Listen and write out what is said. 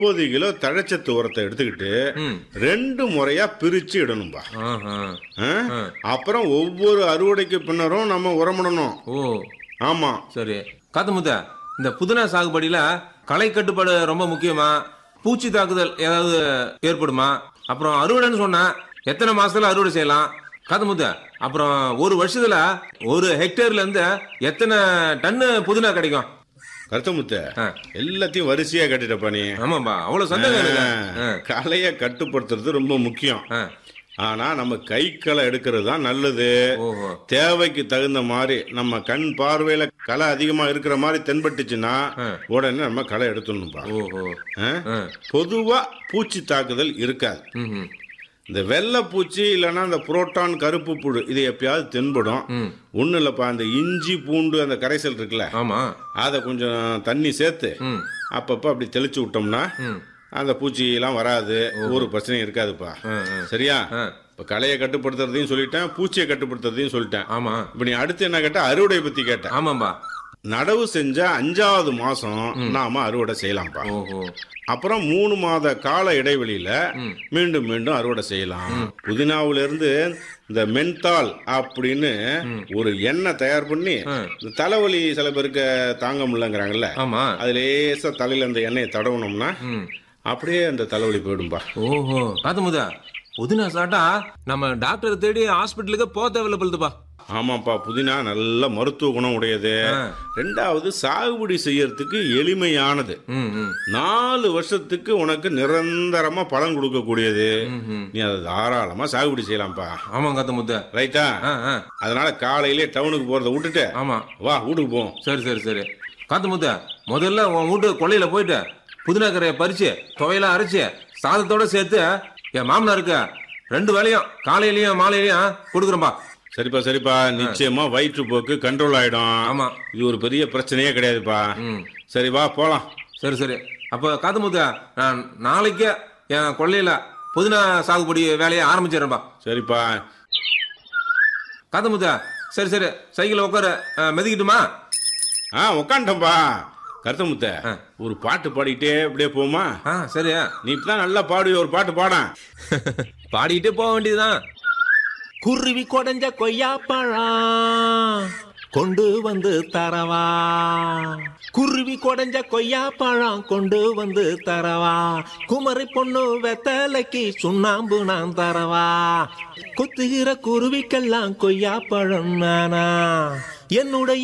முப்பது கிலோ தழைச்சத்து உரத்தை எடுத்துக்கிட்டு ம் ரெண்டு முறையா பிரிச்சு இடணும்பா ஆஹா. ஆ? அப்புறம் ஒவ்வொரு அறுவடைக்கு பின்னரும் நம்ம உரமிடணும் ஓ ஆமா சரி காத்தமுத்த இந்த புதினா சாகுபடியில களை கட்டுப்பாடு ரொம்ப முக்கியமா பூச்சி தாக்குதல் ஏதாவது ஏற்படுமா அப்புறம் அறுவடைன்னு சொன்னா எத்தனை மாசத்துல அறுவடை செய்யலாம் காத்தமுத்த அப்புறம் ஒரு வருஷத்துல ஒரு ஹெக்டேர்ல இருந்து எத்தனை டன்னு புதினா கிடைக்கும் கருத்தமுத்த ஆ. எல்லாத்தையும் வரிசையா கட்டிட்டப்பா நீ ஆமாம்பா அவ்வளவு சந்தேகம் எனக்கு ஆ, களைய கட்டுப்படுத்துறது ரொம்ப முக்கியம் ஆ. ஆனா நம்ம கை களை எடுக்கிறது தான் நல்லது ஓஹோ தேவைக்கு தகுந்த மாதிரி நம்ம கண் பார்வையில களை அதிகமா இருக்கிற மாதிரி தென்பட்டுச்சுன்னா ஆ. உடனே நம்ம களை எடுத்துடணும்பா ஓஹோ ஆ? ஆ. பொதுவா பூச்சி தாக்குதல் இருக்காது ம்ஹும். இந்த வெள்ளை பூச்சி இல்லைன்னா இந்த புரோட்டான் கருப்பு புழு இது எப்பயாவது தென்படும் ம். ஒன்றும் இல்லைப்பா அந்த இஞ்சி பூண்டு அந்த கரைசல் இருக்குல்ல ஆமா அதை கொஞ்சம் தண்ணி சேர்த்து ம் அப்பப்போ அப்படி தெளிச்சு விட்டோம்னா ம் அந்த பூச்சியெல்லாம் வராது ஒரு பிரச்சனையும் இருக்காதுப்பா ஆ, ஆ. சரியா ஆ. இப்போ களையை கட்டுப்படுத்துறதையும் சொல்லிட்டேன் பூச்சியை கட்டுப்படுத்துறதையும் சொல்லிட்டேன் ஆமா இப்போ நீ அடுத்து என்ன கேட்ட அறுவடை பத்தி கேட்ட ஆமாம்பா நடவு செஞ்ச அஞ்சாவது மாசம் நாம அறுவடை செய்யலாம்ப்பா ஓஹோ அப்புறம் மூணு மாத கால இடைவெளியில ம். மீண்டும் மீண்டும் அறுவடை செய்யலாம் புதினாவுல இருந்து இந்த மென்தால் அப்படின்னு ஒரு எண்ணெய் தயார் பண்ணி ம். இந்த தலைவலி சில பேருக்கு தாங்க முடியலங்கிறாங்கல்ல ஆமா அது லேசா தலையில அந்த எண்ணெயை தடவணும்னா ம் அப்படியே அந்த தலைவலி போயிடும்பா ஓஹோ காத்தமுதா புதினா சாட்டா நம்ம டாக்டர் தேடி ஹாஸ்பிட்டலுக்கு போக தேவையில்ல பொழுதுப்பா ஆமாப்பா புதினா நல்ல மருத்துவ குணம் உடையது ஆ. ரெண்டாவது சாகுபடி செய்யறதுக்கு எளிமையானது ம் ம் நாலு வருஷத்துக்கு உனக்கு நிரந்தரமா பலன் கொடுக்கக்கூடியது ம், ம். நீ அதை தாராளமா சாகுபடி செய்யலாம்ப்பா ஆமாம் காத்தமுத்த ரைட்டா ஆ ஆ அதனால காலையிலே டவுனுக்கு போறதை விட்டுட்டு ஆமா வா வீட்டுக்கு போவோம் சரி சரி சரி காத்தமுத்த முதல்ல உன் வீட்டு கொல்லையில போயிட்டு புதினா கரையை பறிச்சு துவையெல்லாம் அரைச்சு சாதத்தோட சேர்த்து என் மாமனாருக்கு ரெண்டு வேலையும் காலையிலயும் மாலையிலயும் கொடுக்குறேன்பா சரிப்பா சரிப்பா நிச்சயமா வயிற்றுப்போக்கு கண்ட்ரோல் ஆயிடும் ஆமா இது ஒரு பெரிய பிரச்சனையே கிடையாதுப்பா ம் சரி வா போலாம் சரி சரி அப்போ காத்தமுத்த நான் நாளைக்கு என் கொல்லையில புதினா சாகுபடி வேலையை ஆரம்பிச்சிடறேன்பா சரிப்பா காத்தமுத்த சரி சரி சைக்கிள் உட்காரு அஹ், மிதிக்கட்டுமா ஆ உக்காண்டம்பா கருத்தமுத்த ஆ. ஒரு பாட்டு பாடிக்கிட்டே அப்படியே போமா ஆ சரி நீ இப்பதான் நல்லா பாடுவி ஒரு பாட்டு பாடான் பாடிக்கிட்டே போக வேண்டியதுதான் குருவி கொடைஞ்ச கொய்யாப்பழம் கொண்டு வந்து தரவா குருவி கொடைஞ்ச கொய்யாப்பழம் கொண்டு வந்து தரவா குமரி பொண்ணு வெத்தலைக்கு சுண்ணாம்பு நான் தரவா கொத்துகிற குருவிக்கெல்லாம் கொய்யாப்பழம் நானா என்னுடைய